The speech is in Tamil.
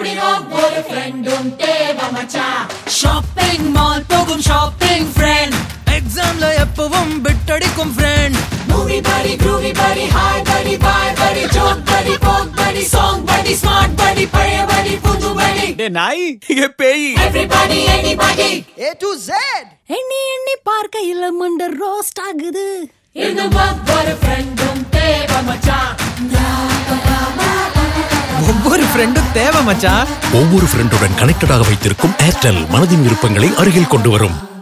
ஒவ்வொரு ஃப்ரெண்டும் தேவை மச்சான் ஷாப்பிங் மால் போகும் ஷாப்பிங் ஃப்ரெண்ட் எக்ஸாம்ல எப்பவும் பிட்டடிக்கும் ஃப்ரெண்ட் மூவி படி groovy படி ஹாய் படி பாய் படி ஜோக் படி போக் படி சாங் படி ஸ்மார்ட் படி பழைய படி புது படி டே நாய் இங்க பேய் everybody anybody A to Z எண்ணி எண்ணி பார்க்கையில மண்ட ரோஸ்ட் ஆகுது இது ஒவ்வொரு ஃப்ரெண்டும் தேவை மச்சான் ஒவ்வொரு ஃப்ரெண்டும் தேவை மச்சான் ஒவ்வொரு ஃப்ரெண்டுடன் கனெக்டடாக வைத்திருக்கும் ஏர்டெல் மனதின் விருப்பங்களை அருகில் கொண்டு வரும்